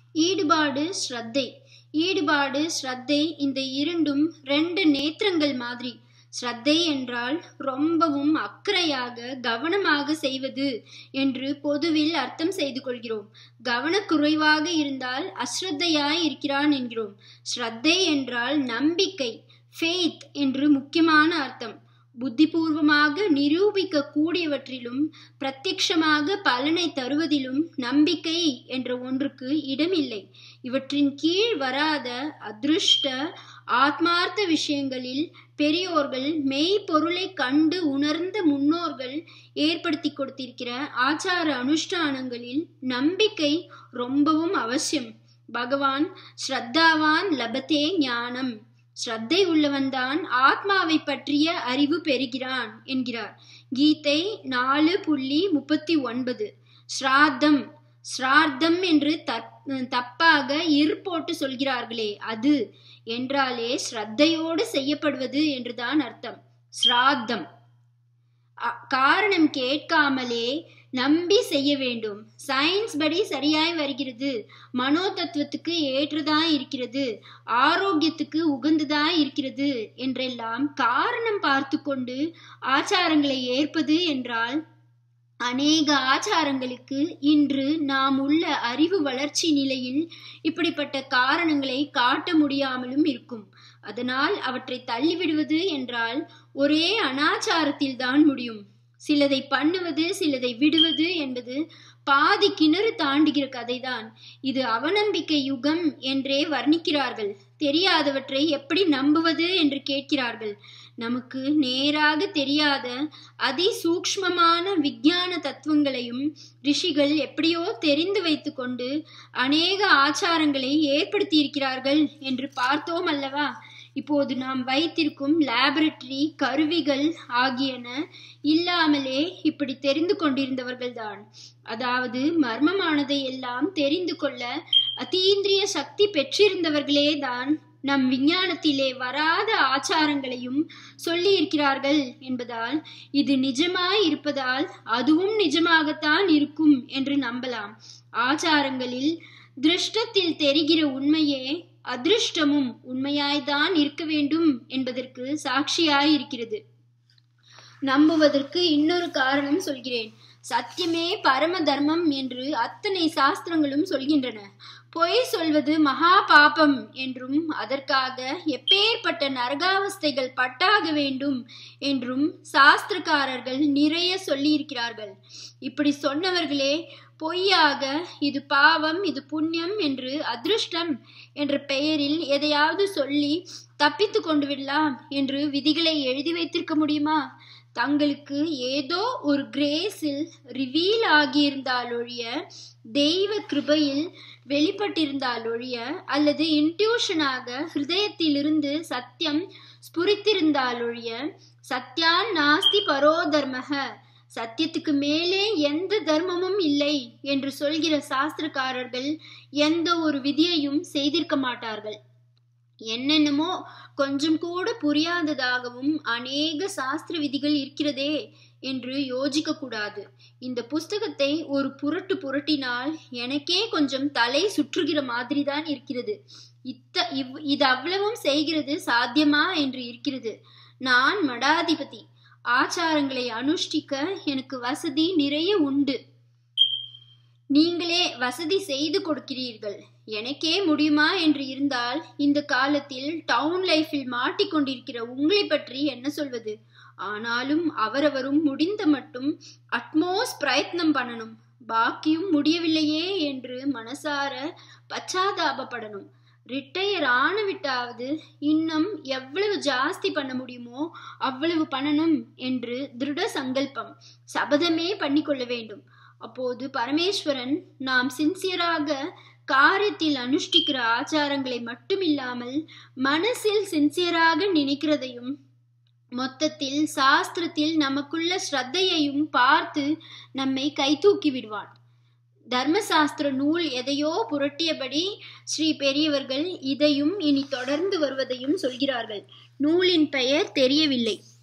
ஈடுபாடு ஸ்ரத்தை ஈடுபாடு ஸ்ரத்தை இந்த இரண்டும் ரெண்டு நேத்திரங்கள் மாதிரி ஸ்ரத்தை என்றால் ரொம்பவும் அக்கறையாக கவனமாக செய்வது என்று பொதுவில் அர்த்தம் செய்து கொள்கிறோம் கவனக்குறைவாக இருந்தால் அஸ்ரத்தையாய் இருக்கிறான் என்கிறோம் ஸ்ரத்தை என்றால் நம்பிக்கை ஃபெய்த் என்று முக்கியமான அர்த்தம் புத்திபூர்வமாக நிரூபிக்க கூடியவற்றிலும் பிரத்யக்ஷமாக பலனை தருவதிலும் நம்பிக்கை என்ற ஒன்றுக்கு இடமில்லை இவற்றின் கீழ் வராத அதிருஷ்ட ஆத்மார்த்த விஷயங்களில் பெரியோர்கள் மெய்ப்பொருளை கண்டு உணர்ந்த முன்னோர்கள் ஏற்படுத்தி கொடுத்திருக்கிற ஆச்சார அனுஷ்டானங்களில் நம்பிக்கை ரொம்பவும் அவசியம் பகவான் ஸ்ரத்தாவான் லபத்தே ஞானம் ஸ்ரத்தை உள்ளவன்தான் ஆத்மாவை பற்றிய அறிவு பெறுகிறான் என்கிறார் கீதை நாலு புள்ளி முப்பத்தி ஒன்பது ஸ்ராத்தம் ஸ்ரார்த்தம் என்று தப்பாக இர் போட்டு சொல்கிறார்களே அது என்றாலே ஸ்ரத்தையோடு செய்யப்படுவது என்றுதான் அர்த்தம் ஸ்ராத்தம் காரணம் கேட்காமலே நம்பி செய்ய வேண்டும் சயின்ஸ் படி சரியாய் வருகிறது மனோ தத்துவத்துக்கு ஏற்றதாய் இருக்கிறது ஆரோக்கியத்துக்கு உகந்ததாய் இருக்கிறது என்றெல்லாம் காரணம் பார்த்து கொண்டு ஆச்சாரங்களை ஏற்பது என்றால் அநேக ஆச்சாரங்களுக்கு இன்று நாம் உள்ள அறிவு வளர்ச்சி நிலையில் இப்படிப்பட்ட காரணங்களை காட்ட முடியாமலும் இருக்கும் அதனால் அவற்றை தள்ளிவிடுவது என்றால் ஒரே அனாச்சாரத்தில் தான் முடியும் சிலதை பண்ணுவது சிலதை விடுவது என்பது பாதி கிணறு தாண்டுகிற கதைதான் இது அவநம்பிக்கை யுகம் என்றே வர்ணிக்கிறார்கள் தெரியாதவற்றை எப்படி நம்புவது என்று கேட்கிறார்கள் நமக்கு நேராக தெரியாத அதி சூக்மமான விஞ்ஞான தத்துவங்களையும் ரிஷிகள் எப்படியோ தெரிந்து வைத்து கொண்டு அநேக ஆச்சாரங்களை ஏற்படுத்தி இருக்கிறார்கள் என்று பார்த்தோம் அல்லவா இப்போது நாம் வைத்திருக்கும் லேபரட்டரி கருவிகள் ஆகியன இல்லாமலே இப்படி தெரிந்து கொண்டிருந்தவர்கள்தான் அதாவது மர்மமானதை எல்லாம் தெரிந்து கொள்ள அத்தீந்திரிய சக்தி பெற்றிருந்தவர்களே தான் நம் விஞ்ஞானத்திலே வராத ஆச்சாரங்களையும் சொல்லி இருக்கிறார்கள் என்பதால் இது நிஜமாய் இருப்பதால் அதுவும் நிஜமாகத்தான் இருக்கும் என்று நம்பலாம் ஆச்சாரங்களில் திருஷ்டத்தில் தெரிகிற உண்மையே அதிருஷ்டமும் உண்மையாய்தான் இருக்க வேண்டும் என்பதற்கு சாட்சியாய் இருக்கிறது நம்புவதற்கு இன்னொரு காரணம் சொல்கிறேன் சத்தியமே பரம தர்மம் என்று அத்தனை சாஸ்திரங்களும் சொல்கின்றன பொய் சொல்வது மகா பாபம் என்றும் அதற்காக எப்பேற்பட்ட நரகாவஸ்தைகள் பட்டாக வேண்டும் என்றும் சாஸ்திரக்காரர்கள் நிறைய சொல்லியிருக்கிறார்கள் இப்படி சொன்னவர்களே பொய்யாக இது பாவம் இது புண்ணியம் என்று அதிருஷ்டம் என்ற பெயரில் எதையாவது சொல்லி தப்பித்து கொண்டு விடலாம் என்று விதிகளை எழுதி வைத்திருக்க முடியுமா தங்களுக்கு ஏதோ ஒரு கிரேஸில் ரிவீல் ஆகியிருந்தாலொழிய தெய்வ கிருபையில் வெளிப்பட்டிருந்தாலொழிய அல்லது இன்ட்யூஷனாக ஹிருதயத்திலிருந்து சத்தியம் ஸ்புரித்திருந்தாலொழிய சத்யான் நாஸ்தி பரோதர்மக சத்தியத்துக்கு மேலே எந்த தர்மமும் இல்லை என்று சொல்கிற சாஸ்திரக்காரர்கள் எந்த ஒரு விதியையும் செய்திருக்க மாட்டார்கள் என்னென்னமோ கொஞ்சம் கூட புரியாததாகவும் அநேக சாஸ்திர விதிகள் இருக்கிறதே என்று யோசிக்க கூடாது இந்த புஸ்தகத்தை ஒரு புரட்டு புரட்டினால் எனக்கே கொஞ்சம் தலை சுற்றுகிற மாதிரி தான் இருக்கிறது இத்த இவ் இது அவ்வளவும் செய்கிறது சாத்தியமா என்று இருக்கிறது நான் மடாதிபதி ஆச்சாரங்களை அனுஷ்டிக்க எனக்கு வசதி நிறைய உண்டு நீங்களே வசதி செய்து கொடுக்கிறீர்கள் எனக்கே முடியுமா என்று இருந்தால் இந்த காலத்தில் டவுன் லைஃபில் மாட்டிக்கொண்டிருக்கிற உங்களை பற்றி என்ன சொல்வது ஆனாலும் அவரவரும் முடிந்த மட்டும் அட்மோஸ் பிரயத்னம் பண்ணணும் பாக்கியும் முடியவில்லையே என்று மனசார பச்சாதாபப்படணும் ரிட்டையர் ஆன விட்டாவது இன்னும் எவ்வளவு ஜாஸ்தி பண்ண முடியுமோ அவ்வளவு பண்ணணும் என்று திருட சங்கல்பம் சபதமே பண்ணிக்கொள்ள வேண்டும் அப்போது பரமேஸ்வரன் நாம் சின்சியராக காரியத்தில் அனுஷ்டிக்கிற ஆச்சாரங்களை மட்டுமில்லாமல் மனசில் சின்சியராக நினைக்கிறதையும் மொத்தத்தில் சாஸ்திரத்தில் நமக்குள்ள ஸ்ரத்தையையும் பார்த்து நம்மை கைதூக்கி விடுவான் தர்மசாஸ்திர நூல் எதையோ புரட்டியபடி ஸ்ரீ பெரியவர்கள் இதையும் இனி தொடர்ந்து வருவதையும் சொல்கிறார்கள் நூலின் பெயர் தெரியவில்லை